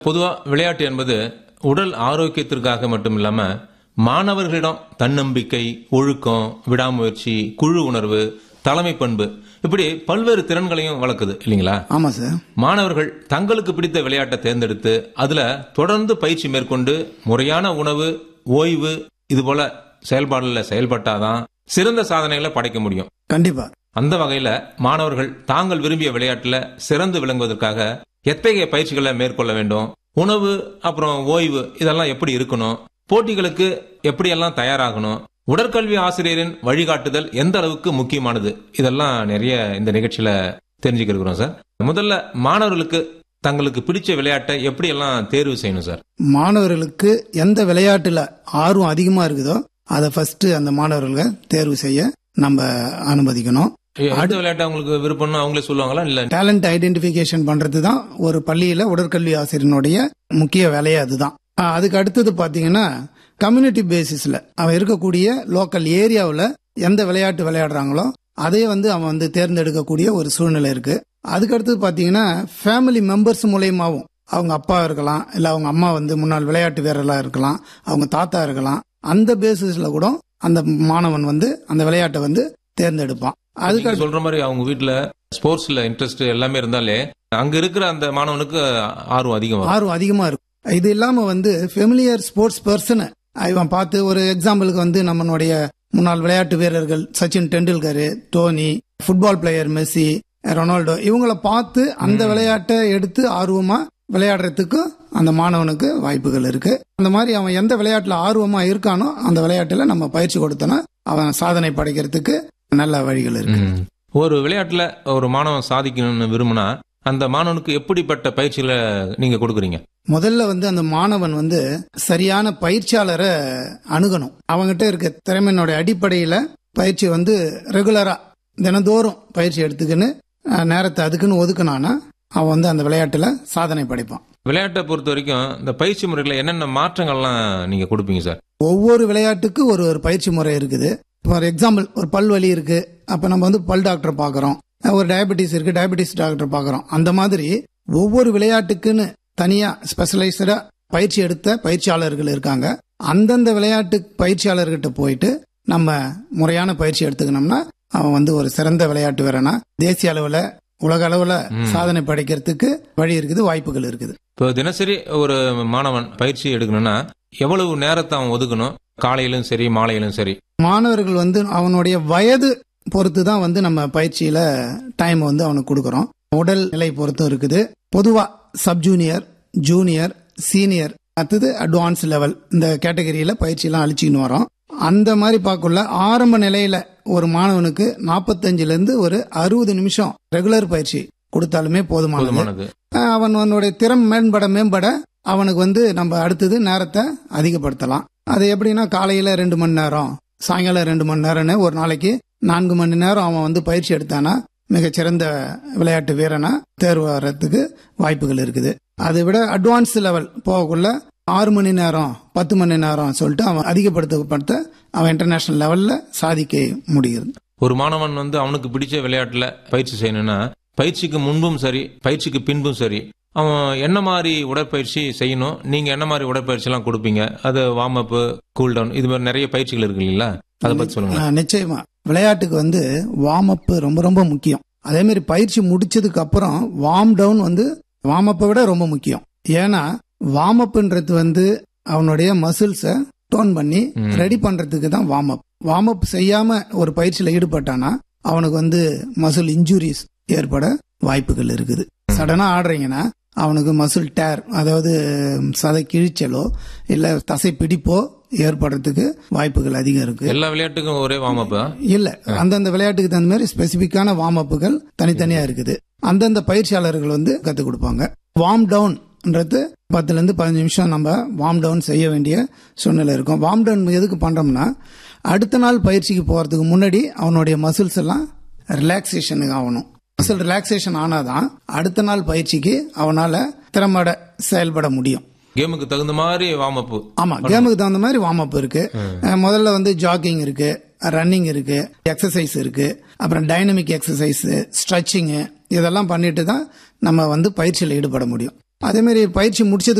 பொதுவா விளையாட்டு என்பது உடல் ஆரோக்கியத்திற்காக மட்டும் இல்லாம மாணவர்களிடம் தன்னம்பிக்கை ஒழுக்கம் விடாமுயற்சி குழு உணர்வு தலைமை பண்பு இப்படி பல்வேறு திறன்களையும் வளர்க்குது இல்லைங்களா ஆமா சார் மாணவர்கள் தங்களுக்கு பிடித்த விளையாட்டை தேர்ந்தெடுத்து அதுல தொடர்ந்து பயிற்சி மேற்கொண்டு முறையான உணவு ஓய்வு இது போல செயல்பாடுல செயல்பட்டாதான் சிறந்த சாதனைகளை படைக்க முடியும் கண்டிப்பா அந்த வகையில மாணவர்கள் தாங்கள் விரும்பிய விளையாட்டுல சிறந்து விளங்குவதற்காக எத்தகைய பயிற்சிகளை மேற்கொள்ள வேண்டும் உணவு அப்புறம் ஓய்வு இதெல்லாம் எப்படி இருக்கணும் போட்டிகளுக்கு எப்படியெல்லாம் தயாராகணும் உடற்கல்வி ஆசிரியரின் வழிகாட்டுதல் எந்த அளவுக்கு முக்கியமானது இதெல்லாம் நிறைய இந்த நிகழ்ச்சியில தெரிஞ்சுக்கிறோம் சார் முதல்ல மாணவர்களுக்கு தங்களுக்கு பிடிச்ச விளையாட்டை எப்படி எல்லாம் தேர்வு செய்யணும் சார் மாணவர்களுக்கு எந்த விளையாட்டுல ஆர்வம் அதிகமா இருக்குதோ அதை ஃபர்ஸ்ட் அந்த மாணவர்கள் தேர்வு செய்ய நம்ம அனுமதிக்கணும் அடுத்த விளையாட்டு அவங்களுக்கு விருப்பம்னு அவங்களே சொல்லுவாங்களா இல்ல டேலண்ட் ஐடென்டிபிகேஷன் பண்றது தான் ஒரு பள்ளியில உடற்கல்வி ஆசிரியனுடைய முக்கிய வேலையே அதுதான் ஆஹ் அதுக்கு அடுத்தது பாத்தீங்கன்னா கம்யூனிட்டி பேசிஸ்ல அவன் இருக்கக்கூடிய லோக்கல் ஏரியாவில் எந்த விளையாட்டு விளையாடுறாங்களோ அதையே வந்து அவன் வந்து தேர்ந்தெடுக்கக்கூடிய ஒரு சூழ்நிலை இருக்கு அதுக்கு அடுத்தது பாத்தீங்கன்னா ஃபேமிலி மெம்பர்ஸ் மூலயமாவும் அவங்க அப்பா இருக்கலாம் இல்ல அவங்க அம்மா வந்து முன்னாள் விளையாட்டு வீரர்களா இருக்கலாம் அவங்க தாத்தா இருக்கலாம் அந்த பேசிஸ்ல கூட அந்த மாணவன் வந்து அந்த விளையாட்டை வந்து தேர்ந்தெடுப்பான் அதுக்கு நீங்க சொல்ற மாதிரி அவங்க வீட்ல ஸ்போர்ட்ஸ்ல இன்ட்ரெஸ்ட் எல்லாமே இருந்தாலே அங்க இருக்கிற அந்த மாணவனுக்கு ஆர்வம் அதிகம் வரும் ஆர்வம் அதிகமா இருக்கும் இது இல்லாம வந்து ஃபெமிலியர் ஸ்போர்ட்ஸ் பர்சன் இவன் பார்த்து ஒரு எக்ஸாம்பிளுக்கு வந்து நம்மளுடைய முன்னாள் விளையாட்டு வீரர்கள் Sachin Tendulkar Dhoni football player Messi Ronaldo இவங்கள பார்த்து அந்த விளையாட்டை எடுத்து ஆர்வமா விளையாடுறதுக்கு அந்த மாணவனுக்கு வாய்ப்புகள் இருக்கு அந்த மாதிரி அவன் எந்த விளையாட்டுல ஆர்வமா இருக்கானோ அந்த விளையாட்டுல நம்ம பயிற்சி கொடுத்தோன்னா அவன் சாதனை படைக்கிறதுக்கு நல்ல வழிகள் இருக்கு ம். ஒரு விளையாட்டுல ஒரு மாணவன் சாதிக்கணும்னு விரும்பினா அந்த மாணவனுக்கு எப்படிப்பட்ட பயிற்சிகளை நீங்க கொடுக்குறீங்க முதல்ல வந்து அந்த மாணவன் வந்து சரியான பயிற்சியாளரை அணுகணும் அவங்ககிட்ட இருக்க திறமையினுடைய அடிப்படையில பயிற்சி வந்து ரெகுலரா தினந்தோறும் பயிற்சி எடுத்துக்கின்னு அஹ், நேரத்தை அதுக்குன்னு ஒதுக்குனானா அவன் வந்து அந்த விளையாட்டுல சாதனை படைப்பான் விளையாட்டை பொறுத்த வரைக்கும் இந்த பயிற்சி முறைகளை என்னென்ன மாற்றங்கள்லாம் நீங்க கொடுப்பீங்க சார் ஒவ்வொரு விளையாட்டுக்கு ஒரு ஒரு பயிற்சி முறை இருக்குது ஃபார் எக்ஸாம்பிள் ஒரு பல் வலி இருக்கு அப்ப நம்ம வந்து பல் டாக்டர் பார்க்கறோம் ஒரு டயபெட்டிஸ் இருக்கு டயபெட்டிஸ் டாக்டர் பார்க்கறோம் அந்த மாதிரி ஒவ்வொரு விளையாட்டுக்குன்னு தனியா ஸ்பெஷலைஸ்டா பயிற்சி எடுத்த பயிற்சியாளர்கள் இருக்காங்க அந்தந்த விளையாட்டு பயிற்சியாளர்கிட்ட போயிட்டு நம்ம முறையான பயிற்சி எடுத்துக்கணும்னா அவன் வந்து ஒரு சிறந்த விளையாட்டு வீரனா தேசிய அளவுல உலக அளவுல சாதனை படைக்கிறதுக்கு வழி இருக்குது வாய்ப்புகள் இருக்குது இப்போ தினசரி ஒரு மாணவன் பயிற்சி எடுக்கணும்னா எவ்வளவு நேரத்தை அவன் ஒதுக்கணும் காலையிலும் சரி மாலையிலும் சரி மாணவர்கள் வந்து அவனுடைய வயது பொறுத்து தான் வந்து நம்ம பயிற்சியில டைம் வந்து அவனுக்கு கொடுக்கறோம் உடல் நிலை பொறுத்தும் இருக்குது பொதுவா சப் ஜூனியர் ஜூனியர் சீனியர் அடுத்தது அட்வான்ஸ் லெவல் இந்த கேட்டகரியில பயிற்சியெல்லாம் அழிச்சிக்கின்னு வரோம் அந்த மாதிரி பார்க்கல ஆரம்ப நிலையில ஒரு மாணவனுக்கு 45 ல இருந்து ஒரு அறுபது நிமிஷம் ரெகுலர் பயிற்சி கொடுத்தாலுமே போதுமானது போதுமானது அஹ் அவன் அவனுடைய திறம் மேம்பட மேம்பட அவனுக்கு வந்து நம்ம அடுத்தது நேரத்தை அதிகப்படுத்தலாம் அது எப்படின்னா காலையில ரெண்டு மணி நேரம் சாயங்காலம் ரெண்டு மணி நேரம்னு ஒரு நாளைக்கு நான்கு மணி நேரம் அவன் வந்து பயிற்சி எடுத்தானா மிகச்சிறந்த விளையாட்டு வீரனா தேர்வு வர்றதுக்கு வாய்ப்புகள் இருக்குது அதை விட அட்வான்ஸ் லெவல் போகக்குள்ள ஆறு மணி நேரம் பத்து மணி நேரம் சொல்லிட்டு அவன் அதிகப்படுத்தப்படுத்த அவன் இன்டர்நேஷனல் லெவல்ல சாதிக்க முடிகிறது ஒரு மாணவன் வந்து அவனுக்கு பிடிச்ச விளையாட்டுல பயிற்சி செய்யணும்னா பயிற்சிக்கு முன்பும் சரி பயிற்சிக்கு பின்பும் சரி அவன் என்ன மாதிரி உடற்பயிற்சி செய்யணும் நீங்க என்ன மாதிரி உடற்பயிற்சி எல்லாம் கொடுப்பீங்க அது வார்ம் அப் கூல் டவுன் இது மாதிரி நிறைய பயிற்சிகள் இருக்கு இல்லைங்களா அதை பத்தி சொல்லுங்க ஆ, நிச்சயமா விளையாட்டுக்கு வந்து வார்ம் அப் ரொம்ப ரொம்ப முக்கியம் அதே மாதிரி பயிற்சி முடிச்சதுக்கு அப்புறம் வார்ம் டவுன் வந்து வார்ம் அப்பை விட ரொம்ப முக்கியம் ஏன்னா வார்ம் அப்ன்றது வந்து அவனுடைய மசில்ஸை டோன் பண்ணி ம். ரெடி பண்றதுக்கு தான் வார்ம் அப் வார்ம் அப் செய்யாம ஒரு பயிற்சியில ஈடுபட்டானா அவனுக்கு வந்து மசில் இன்ஜுரிஸ் ஏற்பட வாய்ப்புகள் இருக்குது சடனா ஆடுறீங்கன்னா அவனுக்கு மசில் டேர் அதாவது சதை கிழிச்சலோ இல்ல தசை பிடிப்போ ஏற்படுறதுக்கு வாய்ப்புகள் அதிகம் இருக்கு எல்லா விளையாட்டுக்கும் ஒரே வார்ம் அப் இல்ல அந்தந்த விளையாட்டுக்கு தகுந்த மாதிரி ஸ்பெசிபிக்கான வார்ம் அப்புகள் தனித்தனியா இருக்குது அந்தந்த பயிற்சியாளர்கள் வந்து கத்துக் கொடுப்பாங்க வார்ம் டவுன்ன்றது பத்துல இருந்து பதினஞ்சு நிமிஷம் நம்ம வார்ம் டவுன் செய்ய வேண்டிய சூழ்நிலை இருக்கும் வார்ம் டவுன் எதுக்கு பண்றோம்னா அடுத்த நாள் பயிற்சிக்கு போறதுக்கு முன்னாடி அவனுடைய மசில்ஸ் எல்லாம் ரிலாக்ஸேஷனுக்கு ஆகணும் மசில் ரிலாக்ஸேஷன் ஆனாதான் அடுத்த நாள் பயிற்சிக்கு அவனால திறம்பட செயல்பட முடியும் கேமுக்கு தகுந்த மாதிரி வார்ம் அப் ஆமா கேமுக்கு தகுந்த மாதிரி வார்ம் அப் இருக்கு அஹ் முதல்ல வந்து ஜாகிங் இருக்கு ரன்னிங் இருக்கு எக்ஸசைஸ் இருக்கு அப்புறம் டைனமிக் எக்ஸசைஸ் ஸ்ட்ரெச்சிங் இதெல்லாம் பண்ணிட்டு தான் நம்ம வந்து பயிற்சியில் ஈடுபட முடியும் அதே மாதிரி பயிற்சி முடிச்சதுக்கு